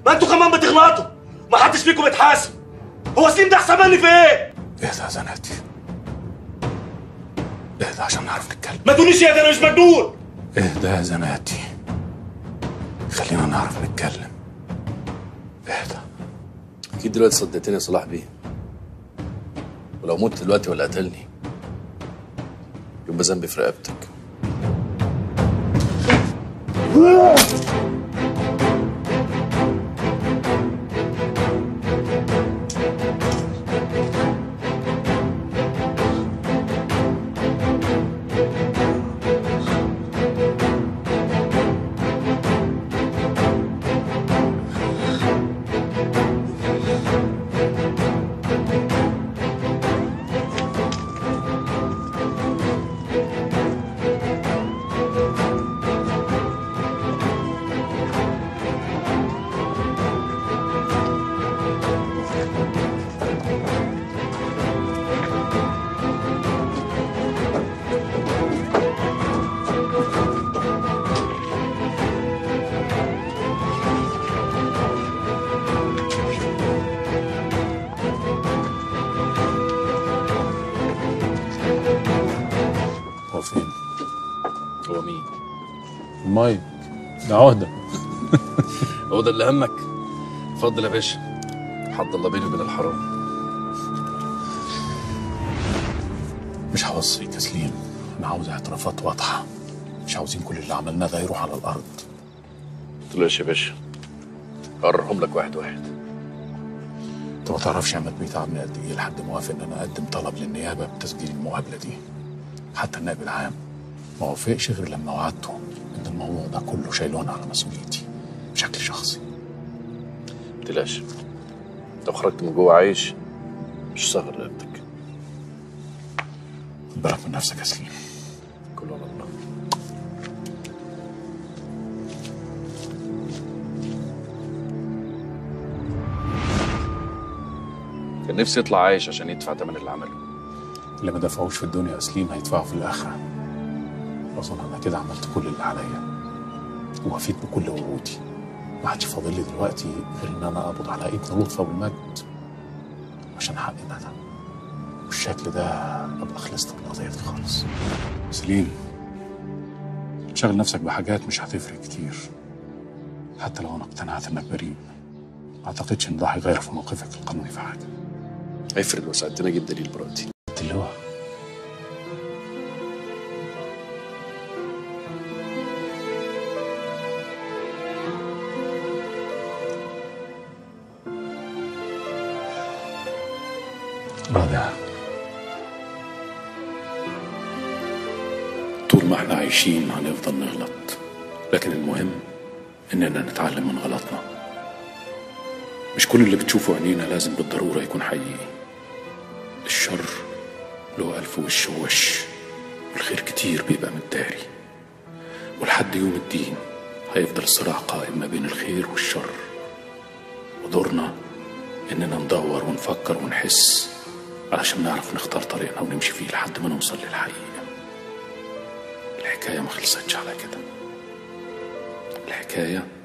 ما انتوا كمان بتغلطوا ما حدش فيكم يتحاسب هو سليم ده احسن مني في ايه اهدى يا زناتي اهدى عشان نعرف نتكلم ما تقوليش يا ده انا مش مجنون اهدى يا زناتي خلينا نعرف نتكلم اهدى اكيد دلوقتي صدقتني يا صلاح بيه ولو مت دلوقتي ولا قتلني يبقى ذنبي في رقبتك هو فين؟ هو مين؟ الماي ده عهدة هو ده اللي همك؟ اتفضل يا باشا حد الله بيني وبين الحرام مش هوصيك يا سليم انا عاوز اعترافات واضحة مش عاوزين كل اللي عملناه ده يروح على الارض تقولش يا باشا هقررهم لك واحد واحد انت ما تعرفش يا عماد بيه تعبني قد ايه لحد ما وافق ان انا اقدم طلب للنيابه بتسجيل المقابله دي حتى النائب العام ما وافقش غير لما وعدته ان الموضوع ده كله شايله انا على مسؤوليتي بشكل شخصي متقلقش لو خرجت من جوه عايش مش صغر رقبتك خد بالك من نفسك يا سليم كله على الله كان نفسي يطلع عايش عشان يدفع ثمن اللي عمله اللي ما دفعوش في الدنيا يا سليم هيدفعوا في الاخره اظن انا كده عملت كل اللي عليا ووفيت بكل وعودي ما عادش فاضل لي دلوقتي غير ان انا اقبض على ابن لطفي ابو المجد عشان حقي ندى بالشكل ده ابقى خلصت من القضيه دي خالص سليم شغل نفسك بحاجات مش هتفرق كتير حتى لو انا اقتنعت انك بريء ما اعتقدش ان ده هيغير في موقفك القانوني في حاجه افرض وساعدتني اجيب دليل براءتي اللواء رابعة طول ما احنا عايشين هنفضل نغلط لكن المهم اننا نتعلم من غلطنا مش كل اللي بتشوفه عينينا لازم بالضرورة يكون حقيقي الشر له ألف وش ووش والخير كتير بيبقى متداري ولحد يوم الدين هيفضل الصراع قائم ما بين الخير والشر ودورنا إننا ندور ونفكر ونحس علشان نعرف نختار طريقنا ونمشي فيه لحد ما نوصل للحقيقة الحكاية ما خلصتش على كده الحكاية